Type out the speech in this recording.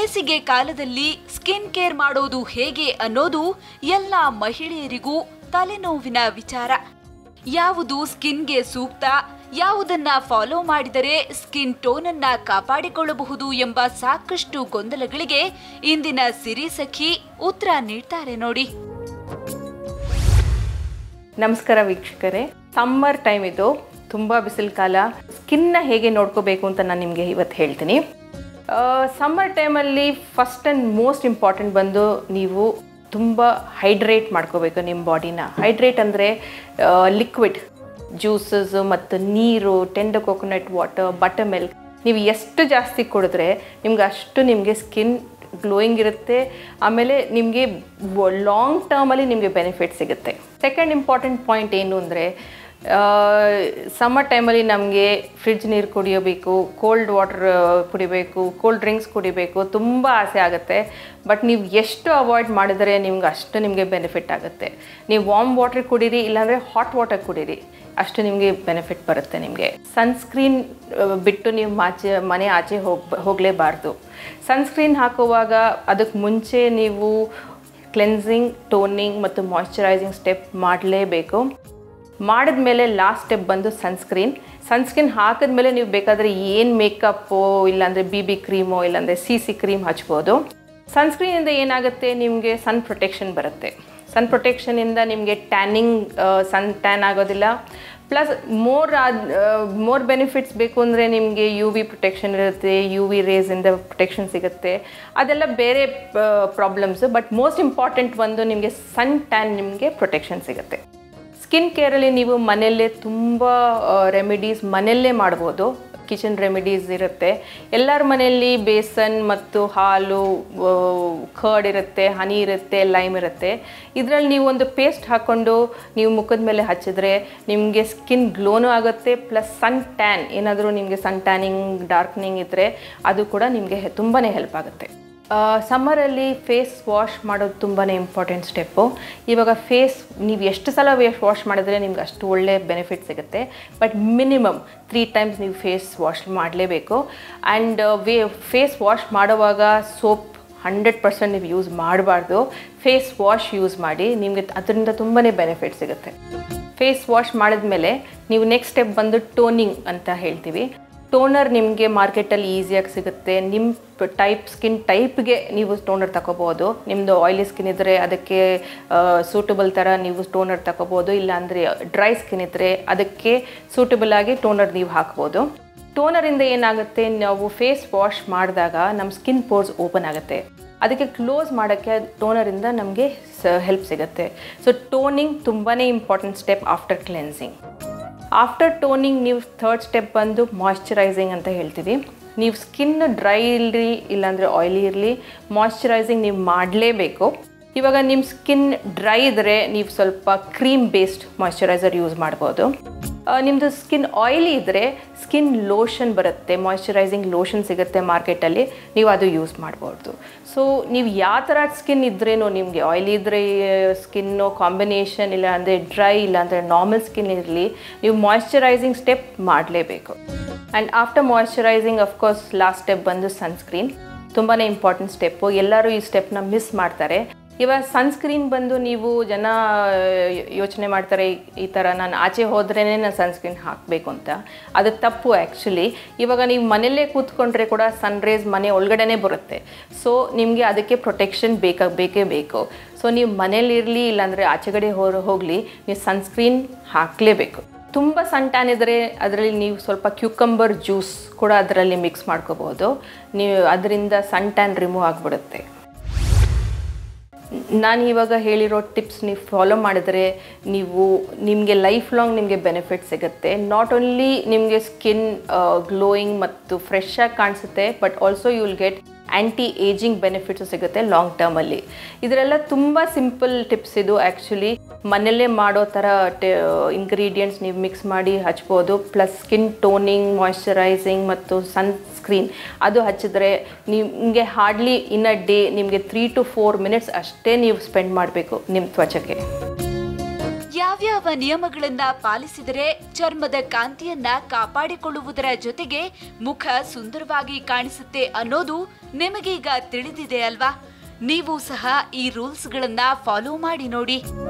ಬೇಸಿಗೆ ಕಾಲದಲ್ಲಿ skin care ಮಾಡೋದು ಹೇಗೆ ಅನ್ನೋದು ಎಲ್ಲ ಮಹಿಳೆಯರಿಗೂ ತಲೆನೋವಿನ ವಿಚಾರ ಯಾವುದು ಸ್ಕಿನ್ಗೆ ಸೂಕ್ತ ಯಾವುದನ್ನ ಫಾಲೋ ಮಾಡಿದರೆ ಸ್ಕಿನ್ ಟೋನ್ ಅನ್ನ ಕಾಪಾಡಿಕೊಳ್ಳಬಹುದು ಎಂಬ ಸಾಕಷ್ಟು ಗೊಂದಲಗಳಿಗೆ ಇಂದಿನ ಸಿರಿ ಸಖಿ ಉತ್ತರ ನೀಡ್ತಾರೆ ನೋಡಿ ನಮಸ್ಕಾರ ವೀಕ್ಷಕರೇ ಸಮ್ಮರ್ ಟೈಮ್ ಇದು ತುಂಬ ಬಿಸಿಲು ಕಾಲ ಸ್ಕಿನ್ನ ಹೇಗೆ ನೋಡ್ಕೋಬೇಕು ಅಂತ ನಾನು ನಿಮಗೆ ಇವತ್ತು ಹೇಳ್ತೀನಿ ಸಮ್ಮರ್ ಟೈಮಲ್ಲಿ ಫಸ್ಟ್ ಆ್ಯಂಡ್ ಮೋಸ್ಟ್ ಇಂಪಾರ್ಟೆಂಟ್ ಬಂದು ನೀವು ತುಂಬ ಹೈಡ್ರೇಟ್ ಮಾಡ್ಕೋಬೇಕು ನಿಮ್ಮ ಬಾಡಿನ ಹೈಡ್ರೇಟ್ ಅಂದರೆ ಲಿಕ್ವಿಡ್ ಜ್ಯೂಸಸ್ ಮತ್ತು ನೀರು tender coconut water buttermilk ನೀವು ಎಷ್ಟು ಜಾಸ್ತಿ ಕುಡಿದ್ರೆ ನಿಮ್ಗೆ ಅಷ್ಟು ನಿಮಗೆ ಸ್ಕಿನ್ ಗ್ಲೋಯಿಂಗ್ ಇರುತ್ತೆ ಆಮೇಲೆ ನಿಮಗೆ ಲಾಂಗ್ ಟರ್ಮಲ್ಲಿ ನಿಮಗೆ ಬೆನಿಫಿಟ್ ಸಿಗುತ್ತೆ ಸೆಕೆಂಡ್ ಇಂಪಾರ್ಟೆಂಟ್ ಪಾಯಿಂಟ್ ಏನು ಅಂದರೆ ಸಮ್ಮರ್ ಟೈಮಲ್ಲಿ ನಮಗೆ ಫ್ರಿಡ್ಜ್ ನೀರು ಕುಡಿಯಬೇಕು ಕೋಲ್ಡ್ ವಾಟರ್ ಕುಡಿಬೇಕು ಕೋಲ್ಡ್ ಡ್ರಿಂಕ್ಸ್ ಕುಡಿಬೇಕು ತುಂಬ ಆಸೆ ಆಗುತ್ತೆ ಬಟ್ ನೀವು ಎಷ್ಟು ಅವಾಯ್ಡ್ ಮಾಡಿದರೆ ನಿಮ್ಗೆ ಅಷ್ಟು ನಿಮಗೆ ಬೆನಿಫಿಟ್ ಆಗುತ್ತೆ ನೀವು ವಾರ್ಮ್ ವಾಟರ್ ಕುಡೀರಿ ಇಲ್ಲಾಂದರೆ ಹಾಟ್ ವಾಟರ್ ಕುಡೀರಿ ಅಷ್ಟು ನಿಮಗೆ ಬೆನಿಫಿಟ್ ಬರುತ್ತೆ ನಿಮಗೆ ಸನ್ಸ್ಕ್ರೀನ್ ಬಿಟ್ಟು ನೀವು ಆಚೆ ಮನೆ ಆಚೆ ಹೋಗ್ ಹೋಗಲೇಬಾರ್ದು ಸನ್ಸ್ಕ್ರೀನ್ ಹಾಕುವಾಗ ಅದಕ್ಕೆ ಮುಂಚೆ ನೀವು ಕ್ಲೆನ್ಸಿಂಗ್ ಟೋನಿಂಗ್ ಮತ್ತು ಮಾಯ್ಶ್ಚರೈಸಿಂಗ್ ಸ್ಟೆಪ್ ಮಾಡಲೇಬೇಕು ಮಾಡಿದ್ಮೇಲೆ ಲಾಸ್ಟ್ ಸ್ಟೆಪ್ ಬಂದು ಸನ್ಸ್ಕ್ರೀನ್ ಸನ್ಸ್ಕ್ರೀನ್ ಹಾಕಿದ್ಮೇಲೆ ನೀವು ಬೇಕಾದರೆ ಏನು ಮೇಕಪ್ಪು ಇಲ್ಲಾಂದರೆ ಬಿ ಬಿ ಕ್ರೀಮೋ ಇಲ್ಲಾಂದರೆ ಸಿ ಸಿ ಕ್ರೀಮ್ ಹಚ್ಬೋದು ಸನ್ಸ್ಕ್ರೀನಿಂದ ಏನಾಗುತ್ತೆ ನಿಮಗೆ ಸನ್ ಪ್ರೊಟೆಕ್ಷನ್ ಬರುತ್ತೆ ಸನ್ ಪ್ರೊಟೆಕ್ಷನಿಂದ ನಿಮಗೆ ಟ್ಯಾನಿಂಗ್ ಸನ್ ಟ್ಯಾನ್ ಆಗೋದಿಲ್ಲ ಪ್ಲಸ್ ಮೋರ್ ಆದ ಮೋರ್ ಬೆನಿಫಿಟ್ಸ್ ಬೇಕು ಅಂದರೆ ನಿಮಗೆ ಯು ವಿ ಪ್ರೊಟೆಕ್ಷನ್ ಇರುತ್ತೆ ಯು ವಿ ರೇಸಿಂದ ಪ್ರೊಟೆಕ್ಷನ್ ಸಿಗುತ್ತೆ ಅದೆಲ್ಲ ಬೇರೆ ಪ್ರಾಬ್ಲಮ್ಸು ಬಟ್ ಮೋಸ್ಟ್ ಇಂಪಾರ್ಟೆಂಟ್ ಒಂದು ನಿಮಗೆ ಸನ್ ಟ್ಯಾನ್ ನಿಮಗೆ ಪ್ರೊಟೆಕ್ಷನ್ ಸಿಗುತ್ತೆ ಸ್ಕಿನ್ ಕೇರಲ್ಲಿ ನೀವು ಮನೆಯಲ್ಲೇ ತುಂಬ ರೆಮಿಡೀಸ್ ಮನೆಯಲ್ಲೇ ಮಾಡ್ಬೋದು ಕಿಚನ್ ರೆಮಿಡೀಸ್ ಇರುತ್ತೆ ಎಲ್ಲರ ಮನೆಯಲ್ಲಿ ಬೇಸನ್ ಮತ್ತು ಹಾಲು ಕರ್ಡ್ ಇರುತ್ತೆ ಹನಿ ಇರುತ್ತೆ ಲೈಮ್ ಇರುತ್ತೆ ಇದರಲ್ಲಿ ನೀವು ಒಂದು ಪೇಸ್ಟ್ ಹಾಕ್ಕೊಂಡು ನೀವು ಮುಖದ ಮೇಲೆ ಹಚ್ಚಿದ್ರೆ ನಿಮಗೆ ಸ್ಕಿನ್ ಗ್ಲೋನೂ ಆಗುತ್ತೆ ಪ್ಲಸ್ ಸನ್ ಟ್ಯಾನ್ ಏನಾದರೂ ನಿಮಗೆ ಸನ್ ಟ್ಯಾನಿಂಗ್ ಡಾರ್ಕ್ನಿಂಗ್ ಇದ್ದರೆ ಅದು ಕೂಡ ನಿಮಗೆ ತುಂಬಾ ಹೆಲ್ಪ್ ಆಗುತ್ತೆ ಸಮ್ಮರಲ್ಲಿ ಫೇಸ್ ವಾಶ್ ಮಾಡೋದು ತುಂಬಾ ಇಂಪಾರ್ಟೆಂಟ್ ಸ್ಟೆಪ್ಪು ಇವಾಗ ಫೇಸ್ ನೀವು ಎಷ್ಟು ಸಲ ವೇಸ್ ವಾಶ್ ಮಾಡಿದ್ರೆ ನಿಮ್ಗೆ ಅಷ್ಟು ಒಳ್ಳೆ ಬೆನಿಫಿಟ್ ಸಿಗುತ್ತೆ ಬಟ್ ಮಿನಿಮಮ್ ತ್ರೀ ಟೈಮ್ಸ್ ನೀವು ಫೇಸ್ ವಾಶ್ ಮಾಡಲೇಬೇಕು ಆ್ಯಂಡ್ ವೇ ಫೇಸ್ ವಾಶ್ ಮಾಡುವಾಗ ಸೋಪ್ ಹಂಡ್ರೆಡ್ ಪರ್ಸೆಂಟ್ ನೀವು ಯೂಸ್ ಮಾಡಬಾರ್ದು ಫೇಸ್ ವಾಶ್ ಯೂಸ್ ಮಾಡಿ ನಿಮಗೆ ಅದರಿಂದ ತುಂಬಾ ಬೆನಿಫಿಟ್ ಸಿಗುತ್ತೆ ಫೇಸ್ ವಾಶ್ ಮಾಡಿದ್ಮೇಲೆ ನೀವು ನೆಕ್ಸ್ಟ್ ಸ್ಟೆಪ್ ಬಂದು ಟೋನಿಂಗ್ ಅಂತ ಹೇಳ್ತೀವಿ ಟೋನರ್ ನಿಮಗೆ ಮಾರ್ಕೆಟಲ್ಲಿ ಈಸಿಯಾಗಿ ಸಿಗುತ್ತೆ ನಿಮ್ಮ ಟೈಪ್ ಸ್ಕಿನ್ ಟೈಪ್ಗೆ ನೀವು ಟೋನರ್ ತಗೋಬೋದು ನಿಮ್ಮದು ಆಯಿಲಿ ಸ್ಕಿನ್ ಇದ್ದರೆ ಅದಕ್ಕೆ ಸೂಟಬಲ್ ಥರ ನೀವು ಟೋನರ್ ತಗೋಬೋದು ಇಲ್ಲಾಂದರೆ ಡ್ರೈ ಸ್ಕಿನ್ ಇದ್ದರೆ ಅದಕ್ಕೆ ಸೂಟಬಲ್ ಆಗಿ ಟೋನರ್ ನೀವು ಹಾಕ್ಬೋದು ಟೋನರಿಂದ ಏನಾಗುತ್ತೆ ನಾವು ಫೇಸ್ ವಾಶ್ ಮಾಡಿದಾಗ ನಮ್ಮ ಸ್ಕಿನ್ ಪೋರ್ಸ್ ಓಪನ್ ಆಗುತ್ತೆ ಅದಕ್ಕೆ ಕ್ಲೋಸ್ ಮಾಡೋಕ್ಕೆ ಟೋನರಿಂದ ನಮಗೆ ಸ ಹೆಲ್ಪ್ ಸಿಗುತ್ತೆ ಸೊ ಟೋನಿಂಗ್ ತುಂಬಾ important step after cleansing after toning ನೀವು ಥರ್ಡ್ ಸ್ಟೆಪ್ ಬಂದು ಮಾಯ್ಶ್ಚರೈಸಿಂಗ್ ಅಂತ ಹೇಳ್ತೀವಿ ನೀವು ಸ್ಕಿನ್ ಡ್ರೈ ಇರಲಿ ಇಲ್ಲಾಂದರೆ ಆಯಿಲಿ ಇರಲಿ ಮಾಯ್ಶ್ಚರೈಸಿಂಗ್ ನೀವು ಮಾಡಲೇಬೇಕು ಇವಾಗ ನಿಮ್ಮ ಸ್ಕಿನ್ ಡ್ರೈ ಇದ್ದರೆ ನೀವು ಸ್ವಲ್ಪ ಕ್ರೀಮ್ ಬೇಸ್ಡ್ ಮಾಯ್ಶ್ಚರೈಸರ್ ಯೂಸ್ ಮಾಡ್ಬೋದು ನಿಮ್ಮದು ಸ್ಕಿನ್ ಆಯಿಲಿ ಇದ್ದರೆ ಸ್ಕಿನ್ ಲೋಷನ್ ಬರುತ್ತೆ ಮಾಯ್ಶ್ಚರೈಸಿಂಗ್ ಲೋಷನ್ ಸಿಗುತ್ತೆ ಮಾರ್ಕೆಟಲ್ಲಿ ನೀವು ಅದು ಯೂಸ್ ಮಾಡ್ಬೋದು ಸೊ ನೀವು ಯಾವ ಥರ ಸ್ಕಿನ್ ಇದ್ರೇನೋ ನಿಮಗೆ ಆಯಿಲಿ ಇದ್ದರೆ ಸ್ಕಿನ್ನು ಕಾಂಬಿನೇಷನ್ ಇಲ್ಲ ಅಂದರೆ ಡ್ರೈ ಇಲ್ಲ ಅಂದರೆ ನಾರ್ಮಲ್ ಸ್ಕಿನ್ ಇರಲಿ ನೀವು ಮಾಯ್ಶ್ಚರೈಸಿಂಗ್ ಸ್ಟೆಪ್ ಮಾಡಲೇಬೇಕು and after moisturising of course last step ಬಂದು ಸನ್ಸ್ಕ್ರೀನ್ ತುಂಬಾ ಇಂಪಾರ್ಟೆಂಟ್ ಸ್ಟೆಪ್ಪು ಎಲ್ಲರೂ ಈ ಸ್ಟೆಪ್ನ ಮಿಸ್ ಮಾಡ್ತಾರೆ ಇವಾಗ ಸನ್ಸ್ಕ್ರೀನ್ ಬಂದು ನೀವು ಜನ ಯೋಚನೆ ಮಾಡ್ತಾರೆ ಈ ಥರ ನಾನು ಆಚೆ ಹೋದ್ರೇ ನಾನು ಸನ್ಸ್ಕ್ರೀನ್ ಹಾಕಬೇಕು ಅಂತ ಅದು ತಪ್ಪು ಆ್ಯಕ್ಚುಲಿ ಇವಾಗ ನೀವು ಮನೆಯಲ್ಲೇ ಕೂತ್ಕೊಂಡ್ರೆ ಕೂಡ ಸನ್ರೈಸ್ ಮನೆ ಒಳಗಡೆನೇ ಬರುತ್ತೆ ಸೊ ನಿಮಗೆ ಅದಕ್ಕೆ ಪ್ರೊಟೆಕ್ಷನ್ ಬೇಕಾ ಬೇಕೇ ಬೇಕು ಸೊ ನೀವು ಮನೇಲಿರಲಿ ಇಲ್ಲಾಂದರೆ ಆಚೆಗಡೆ ಹೋ ಹೋಗಲಿ ನೀವು ಸನ್ಸ್ಕ್ರೀನ್ ಹಾಕಲೇಬೇಕು ತುಂಬ ಸನ್ ಟ್ಯಾನ್ ಇದ್ದರೆ ಅದರಲ್ಲಿ ನೀವು ಸ್ವಲ್ಪ ಕ್ಯೂಕಂಬರ್ ಜ್ಯೂಸ್ ಕೂಡ ಅದರಲ್ಲಿ ಮಿಕ್ಸ್ ಮಾಡ್ಕೋಬೋದು ನೀವು ಅದರಿಂದ ಸನ್ ಟ್ಯಾನ್ ರಿಮೂವ್ ಆಗಿಬಿಡುತ್ತೆ ನಾನು ಇವಾಗ ಹೇಳಿರೋ ಟಿಪ್ಸ್ ನೀವು ಫಾಲೋ ಮಾಡಿದರೆ ನೀವು ನಿಮಗೆ ಲೈಫ್ ಲಾಂಗ್ ನಿಮಗೆ ಬೆನಿಫಿಟ್ ಸಿಗುತ್ತೆ ನಾಟ್ ಓನ್ಲಿ ನಿಮಗೆ ಸ್ಕಿನ್ ಗ್ಲೋಯಿಂಗ್ ಮತ್ತು ಫ್ರೆಶ್ ಆಗಿ ಕಾಣಿಸುತ್ತೆ but also you will get anti ageing benefits ಸಿಗುತ್ತೆ ಲಾಂಗ್ ಟರ್ಮಲ್ಲಿ ಇದರೆಲ್ಲ ತುಂಬ ಸಿಂಪಲ್ ಟಿಪ್ಸ್ ಇದು ಆ್ಯಕ್ಚುಲಿ ಮನೆಯಲ್ಲೇ ಮಾಡೋ ಥರ ಇಂಗ್ರೀಡಿಯೆಂಟ್ಸ್ ನೀವು ಮಿಕ್ಸ್ ಮಾಡಿ ಹಚ್ಬೋದು ಪ್ಲಸ್ ಸ್ಕಿನ್ ಟೋನಿಂಗ್ ಮಾಯ್ಶ್ಚರೈಸಿಂಗ್ ಮತ್ತು ಸನ್ಸ್ಕ್ರೀನ್ ಅದು ಹಚ್ಚಿದ್ರೆ ನಿಮಗೆ ಹಾರ್ಡ್ಲಿ ಇನ್ ಅ ಡೇ ನಿಮಗೆ ತ್ರೀ ಟು ಫೋರ್ ಮಿನಿಟ್ಸ್ ಅಷ್ಟೇ ನೀವು ಸ್ಪೆಂಡ್ ಮಾಡಬೇಕು ನಿಮ್ಮ ತ್ವಚಕ್ಕೆ ಯಾವ ಯಾವ್ಯಾವ ನಿಯಮಗಳನ್ನ ಪಾಲಿಸಿದರೆ ಚರ್ಮದ ಕಾಂತಿಯನ್ನ ಕಾಪಾಡಿಕೊಳ್ಳುವುದರ ಜೊತೆಗೆ ಮುಖ ಸುಂದರವಾಗಿ ಕಾಣಿಸುತ್ತೆ ಅನ್ನೋದು ನಿಮಗೀಗ ತಿಳಿದಿದೆ ಅಲ್ವಾ ನೀವು ಸಹ ಈ ರೂಲ್ಸ್ಗಳನ್ನ ಫಾಲೋ ಮಾಡಿ ನೋಡಿ